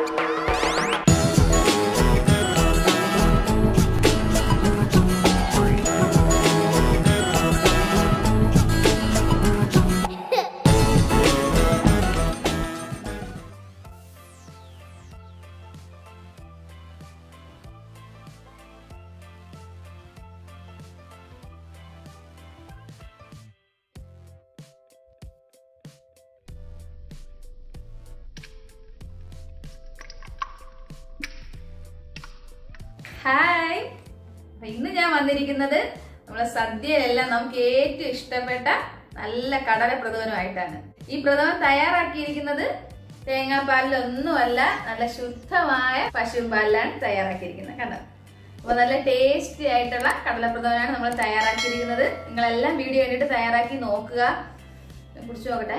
hi അപ്പൊ ഇന്ന് ഞാൻ വന്നിരിക്കുന്നത് നമ്മളെ സദ്യയിലെല്ലാം നമുക്ക് ഏറ്റവും ഇഷ്ടപ്പെട്ട നല്ല കടല പ്രഥമനുമായിട്ടാണ് ഈ പ്രഥമൻ തയ്യാറാക്കിയിരിക്കുന്നത് തേങ്ങാപ്പാലിലൊന്നുമല്ല നല്ല ശുദ്ധമായ പശുപാലിലാണ് തയ്യാറാക്കിയിരിക്കുന്നത് കണ്ടോ അപ്പൊ നല്ല ടേസ്റ്റി ആയിട്ടുള്ള കടലപ്രഥമനാണ് നമ്മൾ തയ്യാറാക്കിയിരിക്കുന്നത് നിങ്ങളെല്ലാം വീഡിയോ കണ്ടിട്ട് തയ്യാറാക്കി നോക്കുക ഞാൻ കുടിച്ചു നോക്കട്ടെ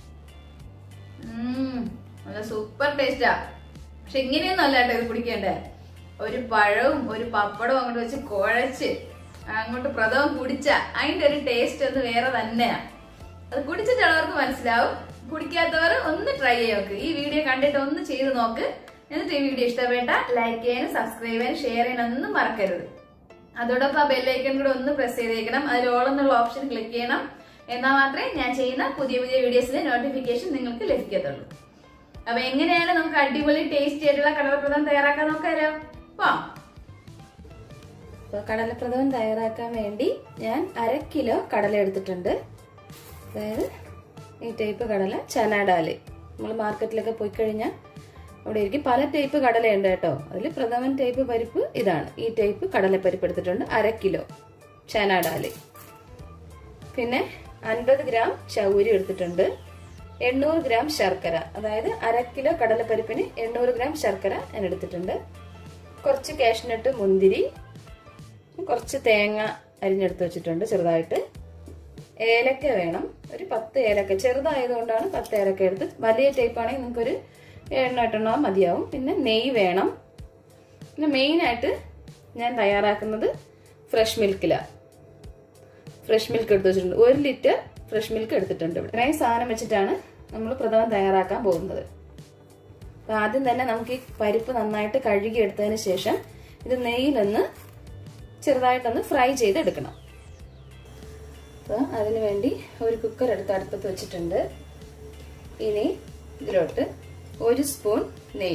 ഉം, നല്ല സൂപ്പർ ടേസ്റ്റാ പക്ഷെ ഇങ്ങനെയൊന്നും അല്ല കേട്ടോ ഇത് കുടിക്കേണ്ടത് ഒരു പഴവും ഒരു പപ്പടവും അങ്ങോട്ട് വെച്ച് കുഴച്ച് അങ്ങോട്ട് പ്രഥമം കുടിച്ച അതിന്റെ ഒരു ടേസ്റ്റ് ഒന്ന് വേറെ തന്നെയാ അത് കുടിച്ചിട്ടുള്ളവർക്ക് മനസ്സിലാവും കുടിക്കാത്തവർ ഒന്ന് ട്രൈ ചെയ്ത് നോക്ക് ഈ വീഡിയോ കണ്ടിട്ട് ഒന്ന് ചെയ്ത് നോക്ക് എന്നിട്ട് ഈ വീഡിയോ ഇഷ്ടപ്പെട്ട ലൈക്ക് ചെയ്യാനും സബ്സ്ക്രൈബ് ചെയ്യാനും ഷെയർ ചെയ്യാനും ഒന്നും മറക്കരുത് അതോടൊപ്പം ആ ബെല്ലൈക്കൺ കൂടെ ഒന്ന് പ്രസ് ചെയ്തേക്കണം അതിൽ ഓൾ എന്നുള്ള ഓപ്ഷൻ ക്ലിക്ക് ചെയ്യണം എന്നാൽ മാത്രമേ ഞാൻ ചെയ്യുന്ന പുതിയ പുതിയ വീഡിയോസിന്റെ നോട്ടിഫിക്കേഷൻ നിങ്ങൾക്ക് ലഭിക്കത്തുള്ളൂ അപ്പൊ എങ്ങനെയാണ് നമുക്ക് അടിപൊളി ടേസ്റ്റി ആയിട്ടുള്ള കടലപ്രദം തയ്യാറാക്കാൻ നോക്കാലോ വാ അപ്പോൾ കടലപ്രഥമൻ തയ്യാറാക്കാൻ വേണ്ടി ഞാൻ അര കിലോ കടല എടുത്തിട്ടുണ്ട് അതായത് ഈ ടൈപ്പ് കടല ചനാഡാല് നമ്മൾ മാർക്കറ്റിലൊക്കെ പോയി കഴിഞ്ഞാൽ അവിടെ ഇരിക്കും പല ടൈപ്പ് കടലയുണ്ട് കേട്ടോ അതിൽ പ്രഥമൻ ടൈപ്പ് പരിപ്പ് ഇതാണ് ഈ ടൈപ്പ് കടലപ്പരിപ്പ് എടുത്തിട്ടുണ്ട് അര കിലോ ചനാഡാല് പിന്നെ അൻപത് ഗ്രാം ചൗരി എടുത്തിട്ടുണ്ട് എണ്ണൂറ് ഗ്രാം ശർക്കര അതായത് അര കിലോ കടലപ്പരിപ്പിന് എണ്ണൂറ് ഗ്രാം ശർക്കര ഞാൻ എടുത്തിട്ടുണ്ട് കുറച്ച് കാഷ്നട്ട് മുന്തിരി കുറച്ച് തേങ്ങ അരിഞ്ഞെടുത്ത് വെച്ചിട്ടുണ്ട് ചെറുതായിട്ട് ഏലക്ക വേണം ഒരു പത്ത് ഏലക്ക ചെറുതായതുകൊണ്ടാണ് പത്ത് ഏലക്ക എടുത്ത് വലിയ ടൈപ്പ് ആണെങ്കിൽ നിങ്ങൾക്കൊരു എണ്ണ എട്ടെണ്ണോ മതിയാവും പിന്നെ നെയ്യ് വേണം പിന്നെ മെയിനായിട്ട് ഞാൻ തയ്യാറാക്കുന്നത് ഫ്രഷ് മിൽക്കിലാണ് ഫ്രഷ് മിൽക്ക് എടുത്ത് വെച്ചിട്ടുണ്ട് ഒരു ലിറ്റർ ഫ്രഷ് മിൽക്ക് എടുത്തിട്ടുണ്ട് ഇവിടെ ഇത്രയും സാധനം വെച്ചിട്ടാണ് നമ്മൾ പ്രഥമൻ തയ്യാറാക്കാൻ പോകുന്നത് അപ്പൊ ആദ്യം തന്നെ നമുക്ക് ഈ പരിപ്പ് നന്നായിട്ട് കഴുകി എടുത്തതിന് ശേഷം ഇത് നെയ്യിലൊന്ന് ചെറുതായിട്ടൊന്ന് ഫ്രൈ ചെയ്തെടുക്കണം അപ്പോൾ അതിന് വേണ്ടി ഒരു കുക്കർ എടുത്ത് അടുപ്പത്ത് വെച്ചിട്ടുണ്ട് ഇനി ഇതിലോട്ട് ഒരു സ്പൂൺ നെയ്യ്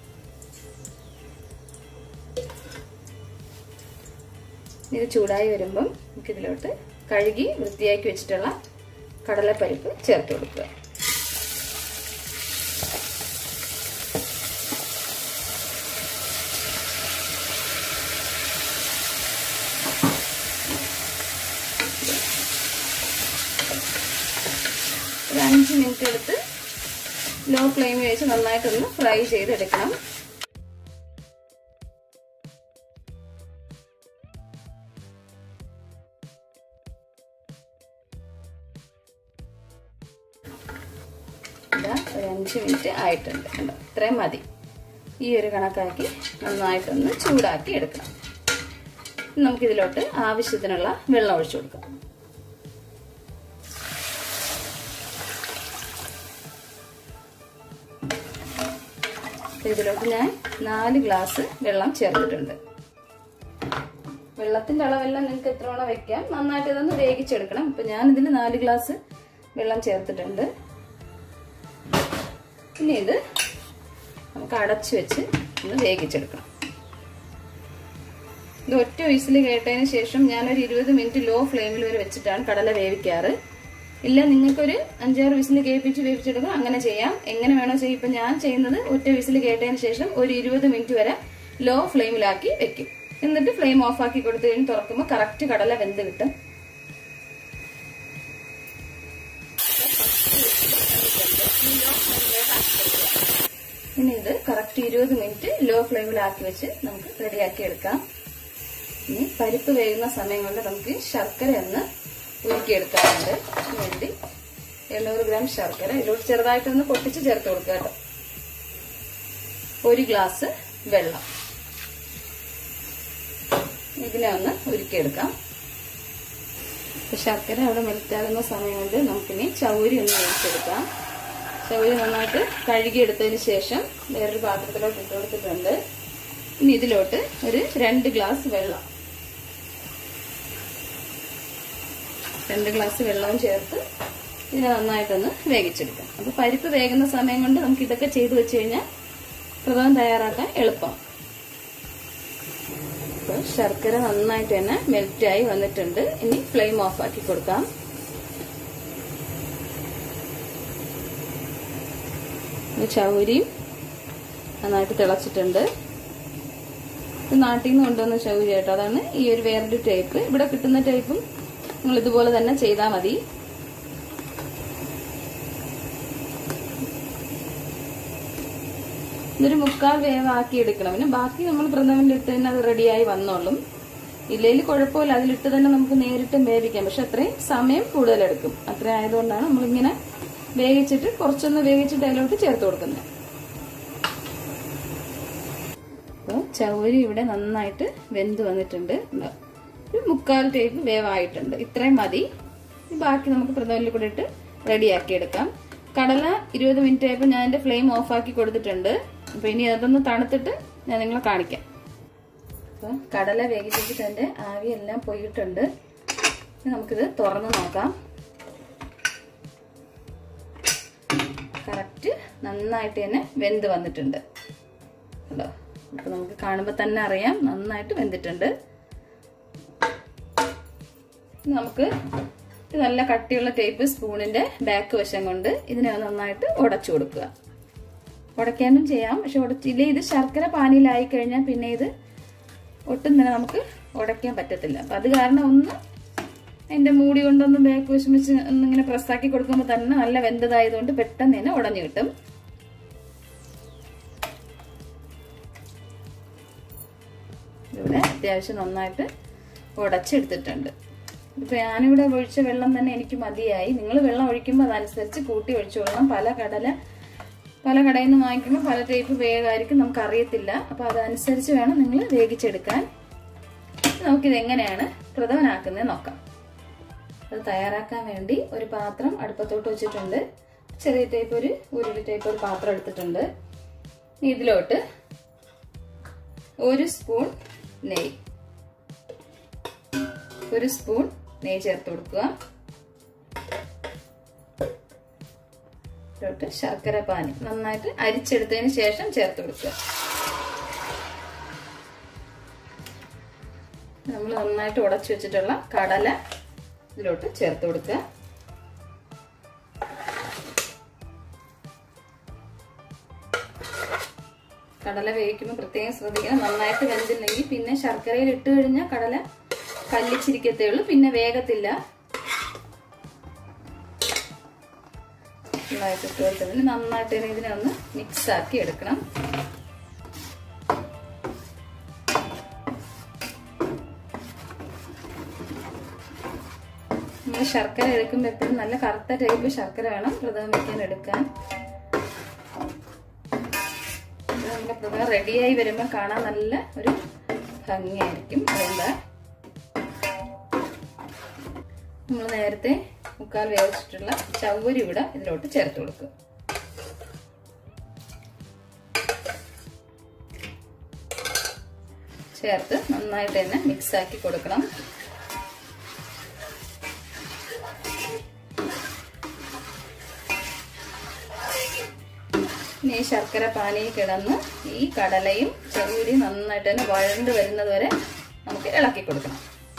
ഇത് ചൂടായി വരുമ്പം നമുക്കിതിലോട്ട് കഴുകി വൃത്തിയാക്കി വെച്ചിട്ടുള്ള കടലപ്പരിപ്പ് ചേർത്ത് കൊടുക്കുക ഒരു അഞ്ച് മിനിറ്റ് എടുത്ത് ലോ ഫ്ലെയിമിൽ വെച്ച് നന്നായിട്ടൊന്ന് ഫ്രൈ ചെയ്തെടുക്കണം ഇതാ ഒരു അഞ്ച് മിനിറ്റ് ആയിട്ടുണ്ട് കണ്ടോ ഇത്രയും മതി ഈ ഒരു കണക്കാക്കി നന്നായിട്ടൊന്ന് ചൂടാക്കി എടുക്കണം ഇനി നമുക്കിതിലോട്ട് ആവശ്യത്തിനുള്ള വെള്ളം ഒഴിച്ചു കൊടുക്കാം ഇതിലോട്ട് ഞാൻ നാല് ഗ്ലാസ് വെള്ളം ചേർത്തിട്ടുണ്ട് വെള്ളത്തിന്റെ അളവെല്ലാം നിങ്ങൾക്ക് എത്ര വേണം വെക്കാം നന്നായിട്ട് ഇതൊന്ന് വേവിച്ചെടുക്കണം ഇപ്പൊ ഞാൻ ഇതിൽ നാല് ഗ്ലാസ് വെള്ളം ചേർത്തിട്ടുണ്ട് ഇനി ഇത് നമുക്ക് അടച്ചു വെച്ച് ഒന്ന് വേവിച്ചെടുക്കണം ഇത് ഒറ്റ വിസിൽ കേട്ടതിന് ശേഷം ഞാനൊരു ഇരുപത് മിനിറ്റ് ലോ ഫ്ലെയിമിൽ വരെ വെച്ചിട്ടാണ് കടല വേവിക്കാറ് ഇല്ല നിങ്ങൾക്കൊരു അഞ്ചാറ് വിസിൽ കേൾപ്പിച്ച് വേവിച്ചെടുക്കാം അങ്ങനെ ചെയ്യാം എങ്ങനെ വേണോ ചെയ്യും ഇപ്പൊ ഞാൻ ചെയ്യുന്നത് ഒറ്റ വിസിൽ കേട്ടതിന് ശേഷം ഒരു ഇരുപത് മിനിറ്റ് വരെ ലോ ഫ്ലെയിമിലാക്കി വെക്കും എന്നിട്ട് ഫ്ലെയിം ഓഫ് ആക്കി കൊടുത്തു കഴിഞ്ഞ് തുറക്കുമ്പോൾ കറക്റ്റ് കടല വെന്ത് കിട്ടും ഇനി ഇത് കറക്റ്റ് ഇരുപത് മിനിറ്റ് ലോ ഫ്ലെയിമിലാക്കി വെച്ച് നമുക്ക് റെഡിയാക്കി എടുക്കാം ഇനി പരിപ്പ് വേകുന്ന സമയം കൊണ്ട് നമുക്ക് ശർക്കര ഒന്ന് ഉരുക്കിയെടുക്കാറുണ്ട് അതിന് വേണ്ടി എണ്ണൂറ് ഗ്രാം ശർക്കര ഇതിലോട്ട് ചെറുതായിട്ടൊന്ന് പൊട്ടിച്ച് ചേർത്ത് കൊടുക്കുക കേട്ടോ ഒരു ഗ്ലാസ് വെള്ളം ഇതിനെ ഒന്ന് ഉരുക്കിയെടുക്കാം ശർക്കര അവിടെ മെൽറ്റാകുന്ന സമയം കൊണ്ട് നമുക്കിനി ചൗരി ഒന്ന് വേവിച്ചെടുക്കാം ചവരി നന്നായിട്ട് കഴുകിയെടുത്തതിന് ശേഷം വേറൊരു പാത്രത്തിലോട്ട് ഇട്ട് കൊടുത്തിട്ടുണ്ട് ഇനി ഇതിലോട്ട് ഒരു രണ്ട് ഗ്ലാസ് വെള്ളം രണ്ട് ഗ്ലാസ് വെള്ളവും ചേർത്ത് ഇതിനെ നന്നായിട്ടൊന്ന് വേവിച്ചെടുക്കാം അപ്പോൾ പരിപ്പ് വേകുന്ന സമയം കൊണ്ട് നമുക്ക് ഇതൊക്കെ ചെയ്തു വെച്ച് കഴിഞ്ഞാൽ പ്രഥമൻ തയ്യാറാക്കാൻ എളുപ്പം അപ്പോൾ ശർക്കര നന്നായിട്ട് തന്നെ മെൽറ്റായി വന്നിട്ടുണ്ട് ഇനി ഫ്ലെയിം ഓഫ് ആക്കി കൊടുക്കാം ചൗരിയും നന്നായിട്ട് തിളച്ചിട്ടുണ്ട് ഇത് നാട്ടിൽ നിന്ന് കൊണ്ടുവന്ന ചൗരി കേട്ടോ അതാണ് ഈ ഒരു വേറൊരു ടൈപ്പ് ഇവിടെ കിട്ടുന്ന ടൈപ്പും നിങ്ങൾ ഇതുപോലെ തന്നെ ചെയ്താൽ മതി ഇതൊരു മുക്കാൽ വേവാക്കി എടുക്കണം പിന്നെ ബാക്കി നമ്മൾ പ്രഥമന്റെ ഇട്ട് തന്നെ അത് റെഡിയായി വന്നോളും ഇല്ലെങ്കിൽ കുഴപ്പമില്ല അതിലിട്ട് തന്നെ നമുക്ക് നേരിട്ട് വേവിക്കാം പക്ഷെ അത്രയും സമയം കൂടുതലെടുക്കും അത്രയും ആയതുകൊണ്ടാണ് നമ്മളിങ്ങനെ വേവിച്ചിട്ട് കുറച്ചൊന്ന് വേവിച്ചിട്ട് അതിലോട്ട് ചേർത്ത് കൊടുക്കുന്നത് അപ്പോൾ ചൗരി ഇവിടെ നന്നായിട്ട് വെന്ത് വന്നിട്ടുണ്ട് ഒരു മുക്കാൽ ടൈപ്പ് വേവായിട്ടുണ്ട് ഇത്രയും മതി ബാക്കി നമുക്ക് പ്രഥമനിൽ കൂടെ ഇട്ട് റെഡിയാക്കി എടുക്കാം കടല ഇരുപത് മിനിറ്റ് ആയപ്പോൾ ഞാൻ എൻ്റെ ഫ്ലെയിം ഓഫാക്കി കൊടുത്തിട്ടുണ്ട് അപ്പോൾ ഇനി അതൊന്ന് തണുത്തിട്ട് ഞാൻ നിങ്ങളെ കാണിക്കാം അപ്പോൾ കടല വേവിച്ചിട്ട് അതിൻ്റെ ആവിയെല്ലാം പോയിട്ടുണ്ട് ഇനി നമുക്കിത് തുറന്ന് നോക്കാം കറക്റ്റ് നന്നായിട്ട് തന്നെ വെന്ത് വന്നിട്ടുണ്ട് കണ്ടോ അപ്പൊ നമുക്ക് കാണുമ്പോൾ തന്നെ അറിയാം നന്നായിട്ട് വെന്തിട്ടുണ്ട് നമുക്ക് ഇത് നല്ല കട്ടിയുള്ള ടേപ്പ് സ്പൂണിന്റെ ബാക്ക് വശം കൊണ്ട് ഇതിനെ നന്നായിട്ട് ഉടച്ചു കൊടുക്കുക ഉടയ്ക്കാനും ചെയ്യാം പക്ഷെ ഉടച്ചില്ലേ ഇത് ശർക്കര പാനിയിലായി കഴിഞ്ഞാൽ പിന്നെ ഇത് ഒട്ടും തന്നെ നമുക്ക് ഉടയ്ക്കാൻ പറ്റത്തില്ല അപ്പൊ അത് കാരണം ഒന്ന് അതിന്റെ മൂടി കൊണ്ടൊന്ന് ബാക്ക് വശം വെച്ച് ഒന്നിങ്ങനെ പ്രസ്സാക്കി കൊടുക്കുമ്പോൾ തന്നെ നല്ല വെന്തതായതുകൊണ്ട് പെട്ടെന്ന് തന്നെ ഉടഞ്ഞു കിട്ടും ഇവിടെ അത്യാവശ്യം നന്നായിട്ട് ഉടച്ചെടുത്തിട്ടുണ്ട് ഇപ്പൊ ഞാനിവിടെ ഒഴിച്ച വെള്ളം തന്നെ എനിക്ക് മതിയായി നിങ്ങൾ വെള്ളം ഒഴിക്കുമ്പോൾ അതനുസരിച്ച് കൂട്ടി ഒഴിച്ചോളണം പല കടല പല കടയിൽ നിന്ന് വാങ്ങിക്കുമ്പോൾ പല ടൈപ്പ് വേഗമായിരിക്കും നമുക്ക് അറിയത്തില്ല അപ്പൊ അതനുസരിച്ച് വേണം നിങ്ങൾ വേവിച്ചെടുക്കാൻ നമുക്കിത് എങ്ങനെയാണ് പ്രഥമനാക്കുന്നത് നോക്കാം അത് തയ്യാറാക്കാൻ വേണ്ടി ഒരു പാത്രം അടുപ്പത്തോട്ട് വെച്ചിട്ടുണ്ട് ചെറിയ ടൈപ്പ് ഒരു ഉരുളി ടൈപ്പ് ഒരു പാത്രം എടുത്തിട്ടുണ്ട് ഇതിലോട്ട് ഒരു സ്പൂൺ നെയ്യ് ഒരു സ്പൂൺ നെയ്യ് ചേർത്ത് കൊടുക്കുക ഇതിലോട്ട് ശർക്കര പാനി നന്നായിട്ട് അരിച്ചെടുത്തതിന് ശേഷം ചേർത്ത് കൊടുക്കുക നമ്മൾ നന്നായിട്ട് ഉടച്ചു വെച്ചിട്ടുള്ള കടല ഇതിലോട്ട് ചേർത്ത് കൊടുക്കുക കടല വേവിക്കുമ്പോൾ പ്രത്യേകം ശ്രദ്ധിക്കണം നന്നായിട്ട് വെന്തില്ലെങ്കിൽ പിന്നെ ശർക്കരയിൽ ഇട്ട് കഴിഞ്ഞാൽ കടല കല്ലിച്ചിരിക്കത്തേ ഉള്ളൂ പിന്നെ വേഗത്തില്ല നന്നായിട്ട് ഇട്ട് കൊടുത്തതിന് നന്നായിട്ട് ഇതിനെ ഒന്ന് മിക്സ് ആക്കി എടുക്കണം നമ്മൾ ശർക്കര എടുക്കുമ്പോൾ എപ്പോഴും നല്ല കറുത്ത ടൈപ്പ് ശർക്കര വേണം പ്രഥമ വയ്ക്കാൻ എടുക്കാൻ നമ്മുടെ പ്രഥമ റെഡിയായി വരുമ്പോൾ കാണാൻ നല്ല ഒരു ഭംഗിയായിരിക്കും അതുകൊണ്ട് നമ്മൾ നേരത്തെ മുക്കാൽ വേവിച്ചിട്ടുള്ള ചവ്വരി ഇവിടെ ഇതിലോട്ട് ചേർത്ത് കൊടുക്കുക ചേർത്ത് നന്നായിട്ട് തന്നെ മിക്സ് ആക്കി കൊടുക്കണം ഇനി ഈ ശർക്കര പാനിയിൽ കിടന്ന് ഈ കടലയും ചെറുപുരിയും നന്നായിട്ട് തന്നെ വഴണ്ട് വരുന്നത് വരെ നമുക്ക് ഇളക്കി കൊടുക്കണം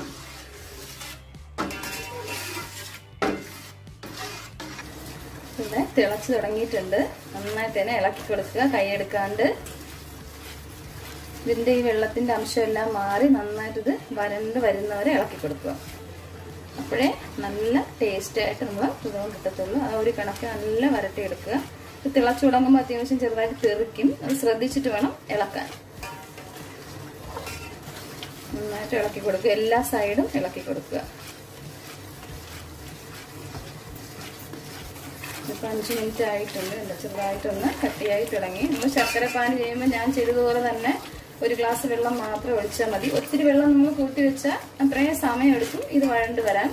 ഇവിടെ തിളച്ച് തുടങ്ങിയിട്ടുണ്ട് നന്നായിട്ട് തന്നെ ഇളക്കി കൊടുക്കുക കൈയെടുക്കാണ്ട് ഇതിന്റെ ഈ വെള്ളത്തിന്റെ അംശമെല്ലാം മാറി നന്നായിട്ട് ഇത് വരണ്ട് വരുന്നവരെ ഇളക്കി കൊടുക്കുക അപ്പോഴേ നല്ല ടേസ്റ്റ് ആയിട്ട് നമ്മൾ സുഖം കിട്ടത്തുള്ളൂ ആ ഒരു കണക്ക് നല്ല വരട്ടിയെടുക്കുക ഇത് തിളച്ചു തുടങ്ങുമ്പോൾ അത്യാവശ്യം ചെറുതായിട്ട് തെറിക്കും അത് ശ്രദ്ധിച്ചിട്ട് വേണം ഇളക്കാൻ നന്നായിട്ട് ഇളക്കി കൊടുക്കുക എല്ലാ സൈഡും ഇളക്കി കൊടുക്കുക ഇപ്പം അഞ്ച് മിനിറ്റ് ആയിട്ടുണ്ട് എന്താ ചെറുതായിട്ടൊന്ന് കട്ടിയായി തുടങ്ങി നമ്മൾ ശർക്കര പാനി ചെയ്യുമ്പോൾ ഞാൻ ചെയ്തതുപോലെ തന്നെ ഒരു ഗ്ലാസ് വെള്ളം മാത്രം ഒഴിച്ചാൽ മതി ഒത്തിരി വെള്ളം നമ്മൾ കൂട്ടി വെച്ചാൽ അത്രയും സമയം എടുക്കും ഇത് വഴണ്ട് വരാൻ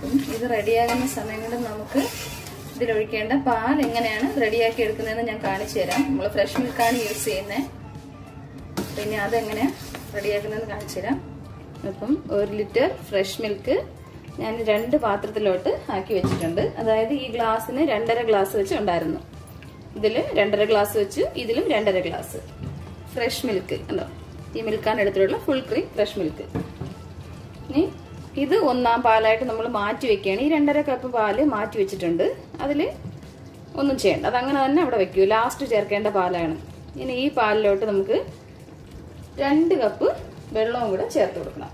ഉം, ഇത് റെഡിയാകുന്ന സമയം കൊണ്ട് നമുക്ക് ഇതിലൊഴിക്കേണ്ട പാൽ എങ്ങനെയാണ് റെഡിയാക്കി എടുക്കുന്നതെന്ന് ഞാൻ കാണിച്ചു തരാം നമ്മൾ ഫ്രഷ് മിൽക്കാണ് യൂസ് ചെയ്യുന്നത് പിന്നെ അതെങ്ങനെ റെഡിയാക്കുന്നതെന്ന് കാണിച്ചു തരാം അപ്പം ഒരു ലിറ്റർ ഫ്രഷ് മിൽക്ക് ഞാൻ രണ്ട് പാത്രത്തിലോട്ട് ആക്കി വെച്ചിട്ടുണ്ട് അതായത് ഈ ഗ്ലാസ്സിന് രണ്ടര ഗ്ലാസ് വെച്ച് ഉണ്ടായിരുന്നു ഇതിൽ രണ്ടര ഗ്ലാസ് വെച്ച് ഇതിലും രണ്ടര ഗ്ലാസ് ഫ്രഷ് മിൽക്ക് ഉണ്ടോ ഈ മിൽക്കാണ് എടുത്തിട്ടുള്ള ഫുൾ ക്രീം ഫ്രഷ് മിൽക്ക് ഇനി ഇത് ഒന്നാം പാലായിട്ട് നമ്മൾ മാറ്റി വെക്കുകയാണ് ഈ രണ്ടര കപ്പ് പാല് മാറ്റി വെച്ചിട്ടുണ്ട് അതിൽ ഒന്നും ചെയ്യണ്ട അതങ്ങനെ തന്നെ അവിടെ വെക്കൂ ലാസ്റ്റ് ചേർക്കേണ്ട പാലാണ് ഇനി ഈ പാലിലോട്ട് നമുക്ക് രണ്ട് കപ്പ് വെള്ളവും കൂടെ ചേർത്ത് കൊടുക്കണം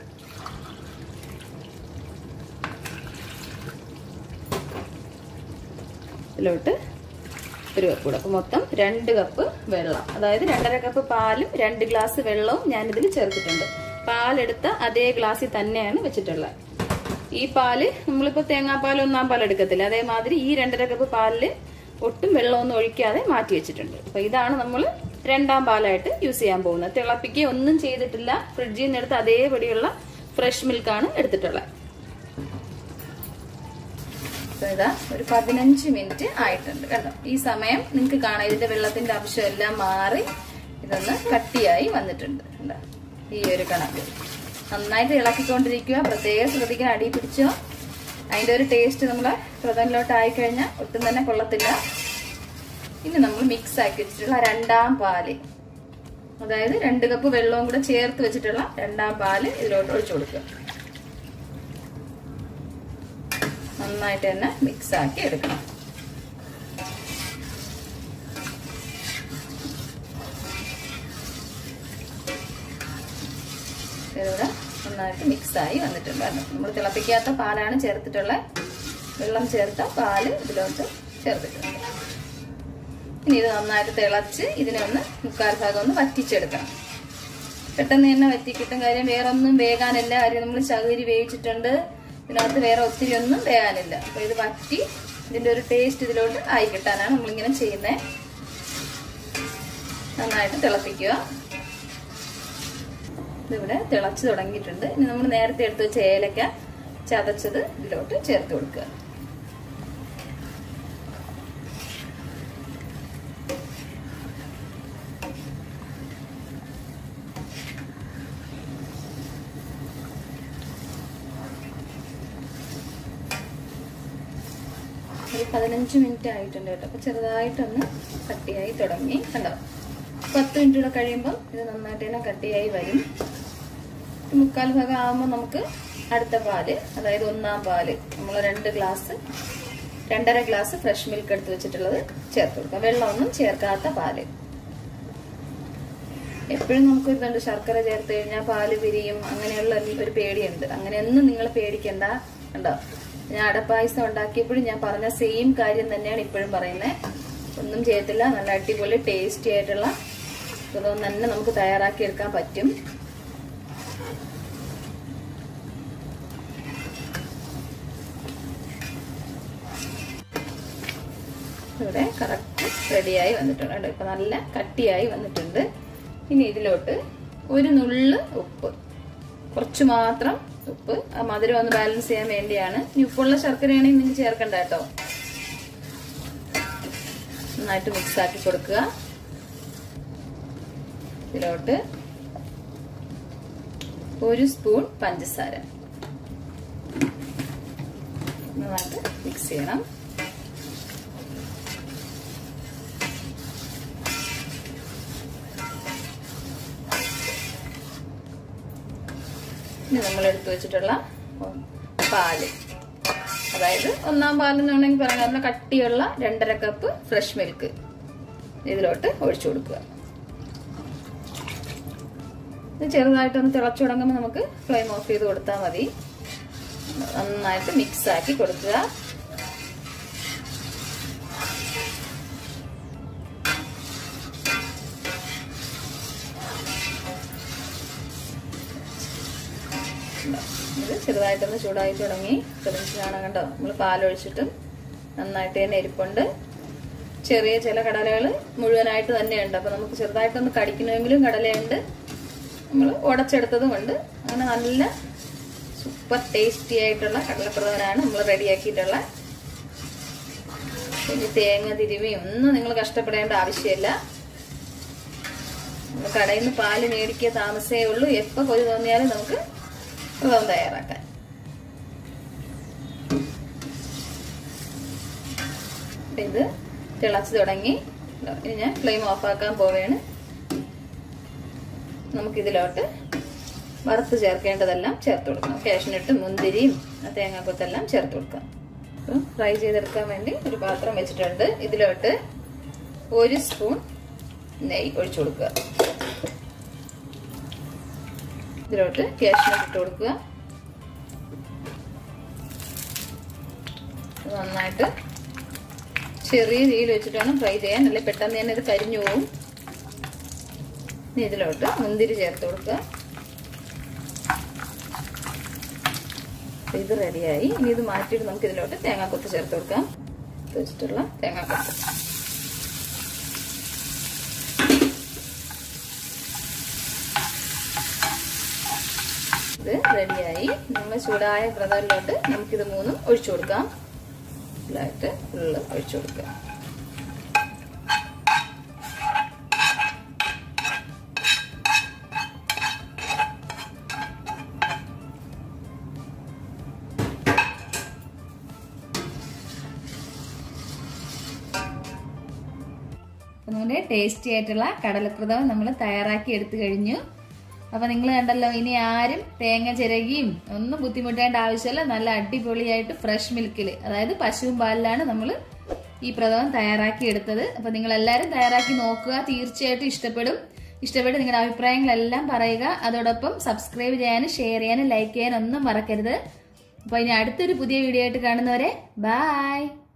ഇതിലോട്ട് ഒരു കപ്പ് കൂടെ അപ്പൊ മൊത്തം രണ്ട് കപ്പ് വെള്ളം അതായത് രണ്ടര കപ്പ് പാലും രണ്ട് ഗ്ലാസ് വെള്ളവും ഞാനിതിൽ ചേർത്തിട്ടുണ്ട് പാലെടുത്ത അതേ ഗ്ലാസ്സിൽ തന്നെയാണ് വെച്ചിട്ടുള്ളത് ഈ പാല് നമ്മളിപ്പോ തേങ്ങാപ്പാൽ ഒന്നാം പാൽ എടുക്കത്തില്ല അതേമാതിരി ഈ രണ്ടര കപ്പ് പാലില് ഒട്ടും വെള്ളമൊന്നും ഒഴിക്കാതെ മാറ്റി വെച്ചിട്ടുണ്ട് അപ്പൊ ഇതാണ് നമ്മൾ രണ്ടാം പാലായിട്ട് യൂസ് ചെയ്യാൻ പോകുന്നത് തിളപ്പിക്കുക ഒന്നും ചെയ്തിട്ടില്ല ഫ്രിഡ്ജിൽ നിന്ന് എടുത്ത് അതേപടിയുള്ള ഫ്രഷ് മിൽക്കാണ് എടുത്തിട്ടുള്ളത് അപ്പൊ ഇതാ ഒരു പതിനഞ്ച് മിനിറ്റ് ആയിട്ടുണ്ട് കണ്ടോ ഈ സമയം നിങ്ങൾക്ക് കാണാം ഇതിന്റെ വെള്ളത്തിന്റെ അംശം എല്ലാം മാറി ഇതൊന്ന് കട്ടിയായി വന്നിട്ടുണ്ട് കണ്ടോ ഈ ഒരു കണക്ക് നന്നായിട്ട് ഇളക്കിക്കൊണ്ടിരിക്കുക പ്രത്യേകം ശ്രദ്ധിക്കാൻ അടി പിടിച്ചോ അതിന്റെ ഒരു ടേസ്റ്റ് നമ്മളെ പ്രധാനിലോട്ട് ആയിക്കഴിഞ്ഞാൽ ഒട്ടും തന്നെ കൊള്ളത്തില്ല ഇനി നമ്മൾ മിക്സ് ആക്കി വെച്ചിട്ടുള്ള രണ്ടാം പാല് അതായത് രണ്ട് കപ്പ് വെള്ളവും കൂടെ ചേർത്ത് വെച്ചിട്ടുള്ള രണ്ടാം പാല് ഇതിലോട്ട് ഒഴിച്ചു കൊടുക്കുക നന്നായിട്ട് തന്നെ മിക്സ് ആക്കി എടുക്കണം ഇതിലൂടെ നന്നായിട്ട് മിക്സ് ആയി വന്നിട്ടുണ്ട് നമ്മൾ തിളപ്പിക്കാത്ത പാലാണ് ചേർത്തിട്ടുള്ള വെള്ളം ചേർത്ത പാല് ഇതിലോട്ട് ചേർത്തിട്ടുണ്ട് ഇനി ഇത് നന്നായിട്ട് തിളച്ച് ഇതിനെ ഒന്ന് മുക്കാൽ ഭാഗം ഒന്ന് വറ്റിച്ചെടുക്കണം പെട്ടെന്ന് തന്നെ വറ്റി കിട്ടും കാര്യം വേറെ ഒന്നും വേകാനില്ല കാര്യം നമ്മൾ ചകിരി വേവിച്ചിട്ടുണ്ട് ഇതിനകത്ത് വേറെ ഒത്തിരി ഒന്നും വേകാനില്ല അപ്പൊ ഇത് വറ്റി ഇതിന്റെ ഒരു ടേസ്റ്റ് ഇതിലോട്ട് ആയി കിട്ടാനാണ് നമ്മളിങ്ങനെ ചെയ്യുന്നത് നന്നായിട്ട് തിളപ്പിക്കുക ഇതിവിടെ തിളച്ച് തുടങ്ങിയിട്ടുണ്ട് ഇനി നമ്മൾ നേരത്തെ എടുത്ത് വെച്ച ഏലക്ക ചതച്ചത് ഇതിലോട്ട് ചേർത്ത് കൊടുക്കുക ഒരു പതിനഞ്ച് മിനിറ്റ് ആയിട്ടുണ്ട് കേട്ടോ അപ്പൊ ചെറുതായിട്ടൊന്ന് കട്ടിയായി തുടങ്ങി കണ്ടോ പത്ത് മിനിറ്റ് കൂടെ കഴിയുമ്പോൾ ഇത് നന്നായിട്ട് തന്നെ കട്ടിയായി വരും ഒരു മുക്കാൽ ഭാഗം ആകുമ്പോൾ നമുക്ക് അടുത്ത പാല് അതായത് ഒന്നാം പാല് നമ്മൾ രണ്ട് ഗ്ലാസ് രണ്ടര ഗ്ലാസ് ഫ്രഷ് മിൽക്ക് എടുത്ത് വെച്ചിട്ടുള്ളത് ചേർത്ത് കൊടുക്കാം വെള്ളമൊന്നും ചേർക്കാത്ത പാല് എപ്പോഴും നമുക്ക് ഇതുണ്ട് ശർക്കര ചേർത്ത് കഴിഞ്ഞാൽ പാല് പിരിയും അങ്ങനെയുള്ള ഒരു പേടിയുണ്ട് അങ്ങനെയൊന്നും നിങ്ങൾ പേടിക്കണ്ട കണ്ടോ ഞാൻ അടപ്പായസം ഉണ്ടാക്കിയപ്പോഴും ഞാൻ പറഞ്ഞ സെയിം കാര്യം തന്നെയാണ് ഇപ്പോഴും പറയുന്നത് ഒന്നും ചെയ്യത്തില്ല നല്ല അടിപൊളി ടേസ്റ്റി ആയിട്ടുള്ള ഇതൊന്നും തന്നെ നമുക്ക് തയ്യാറാക്കി എടുക്കാൻ പറ്റും ഇവിടെ കറക്റ്റ് റെഡിയായി വന്നിട്ടുണ്ട് കേട്ടോ ഇപ്പൊ നല്ല കട്ടിയായി വന്നിട്ടുണ്ട് ഇനി ഇതിലോട്ട് ഒരു നുള്ള് ഉപ്പ് കുറച്ച് മാത്രം ഉപ്പ് ആ മധുരം ഒന്ന് ബാലൻസ് ചെയ്യാൻ വേണ്ടിയാണ് ഇനി ഉപ്പുള്ള ശർക്കരയാണെങ്കിൽ നിങ്ങൾക്ക് ചേർക്കണ്ട കേട്ടോ നന്നായിട്ട് മിക്സ് ആക്കി കൊടുക്കുക ഇതിലോട്ട് ഒരു സ്പൂൺ പഞ്ചസാര നന്നായിട്ട് മിക്സ് ചെയ്യണം ഇനി നമ്മൾ എടുത്തു വെച്ചിട്ടുള്ള പാല് അതായത് ഒന്നാം പാലെന്ന് വേണമെങ്കിൽ പറയാം നല്ല കട്ടിയുള്ള രണ്ടര കപ്പ് ഫ്രഷ് മിൽക്ക് ഇതിലോട്ട് ഒഴിച്ചു കൊടുക്കുക ഇത് ചെറുതായിട്ടൊന്ന് തിളച്ചു തുടങ്ങുമ്പോൾ നമുക്ക് ഫ്ലെയിം ഓഫ് ചെയ്ത് കൊടുത്താൽ മതി നന്നായിട്ട് മിക്സ് ആക്കി കൊടുക്കുക ഇത് ചെറുതായിട്ടൊന്ന് ചൂടായി തുടങ്ങി തെളിച്ച് കാണാൻ കണ്ടോ നമ്മൾ പാലൊഴിച്ചിട്ടും നന്നായിട്ട് തന്നെ എരിപ്പുണ്ട് ചെറിയ ചില കടലകൾ മുഴുവനായിട്ട് തന്നെയുണ്ട് അപ്പൊ നമുക്ക് ചെറുതായിട്ടൊന്ന് കടിക്കണമെങ്കിലും കടലയുണ്ട് നമ്മൾ ഉടച്ചെടുത്തതും ഉണ്ട് അങ്ങനെ നല്ല സൂപ്പർ ടേസ്റ്റി ആയിട്ടുള്ള കടലപ്രഥമനാണ് നമ്മൾ റെഡിയാക്കിയിട്ടുള്ള ഇനി തേങ്ങ തിരുമിയും ഒന്നും നിങ്ങൾ കഷ്ടപ്പെടേണ്ട ആവശ്യമില്ല നമ്മൾ കടയിൽ നിന്ന് പാല് മേടിക്കുക താമസമേ ഉള്ളൂ എപ്പോൾ കൊതി തോന്നിയാലും നമുക്ക് പ്രഥമൻ തയ്യാറാക്കാൻ അപ്പൊ ഇത് തിളച്ച് തുടങ്ങി ഇനി ഞാൻ ഫ്ലെയിം ഓഫാക്കാൻ പോവുകയാണ് നമുക്കിതിലോട്ട് വറുത്ത് ചേർക്കേണ്ടതെല്ലാം ചേർത്ത് കൊടുക്കാം കാഷ്നട്ട് മുന്തിരിയും തേങ്ങാക്കൊത്തെല്ലാം ചേർത്ത് കൊടുക്കാം അപ്പം ഫ്രൈ ചെയ്തെടുക്കാൻ വേണ്ടി ഒരു പാത്രം വെച്ചിട്ടുണ്ട് ഇതിലോട്ട് ഒരു സ്പൂൺ നെയ്യ് ഒഴിച്ചു കൊടുക്കുക ഇതിലോട്ട് കാഷ്നട്ട് ഇട്ട് കൊടുക്കുക നന്നായിട്ട് ചെറിയ തീയിൽ വെച്ചിട്ട് വേണം ഫ്രൈ ചെയ്യാൻ അല്ലെ പെട്ടെന്ന് തന്നെ ഇത് കരിഞ്ഞു പോവും ഇനി ഇതിലോട്ട് മുന്തിരി ചേർത്ത് കൊടുക്കുക ഇത് റെഡിയായി ഇനി ഇത് മാറ്റിയിട്ട് നമുക്ക് ഇതിലോട്ട് തേങ്ങാക്കൊത്ത് ചേർത്ത് കൊടുക്കാം വെച്ചിട്ടുള്ള തേങ്ങാക്കൊത്ത് ഇത് റെഡിയായി നമ്മൾ ചൂടായ പ്രതലിലോട്ട് നമുക്കിത് മൂന്നും ഒഴിച്ചു കൊടുക്കാം ഫുള്ളായിട്ട് ഫുള്ള് ഒഴിച്ചു കൊടുക്കുക നമ്മുടെ ടേസ്റ്റി ആയിട്ടുള്ള കടലപ്രഥമൻ നമ്മൾ തയ്യാറാക്കി എടുത്തു കഴിഞ്ഞു അപ്പൊ നിങ്ങൾ കണ്ടല്ലോ ഇനി ആരും തേങ്ങ ചിരകിയും ഒന്നും ബുദ്ധിമുട്ടേണ്ട ആവശ്യമില്ല നല്ല അടിപൊളിയായിട്ട് ഫ്രഷ് മിൽക്കിൽ അതായത് പശുവും പാലിലാണ് നമ്മൾ ഈ പ്രഥമൻ തയ്യാറാക്കി എടുത്തത് അപ്പൊ നിങ്ങൾ എല്ലാവരും തയ്യാറാക്കി നോക്കുക തീർച്ചയായിട്ടും ഇഷ്ടപ്പെടും ഇഷ്ടപ്പെട്ട് നിങ്ങളുടെ അഭിപ്രായങ്ങളെല്ലാം പറയുക അതോടൊപ്പം സബ്സ്ക്രൈബ് ചെയ്യാനും ഷെയർ ചെയ്യാനും ലൈക്ക് ചെയ്യാനും ഒന്നും മറക്കരുത് അപ്പൊ ഇനി അടുത്തൊരു പുതിയ വീഡിയോ ആയിട്ട് കാണുന്നവരെ ബായ്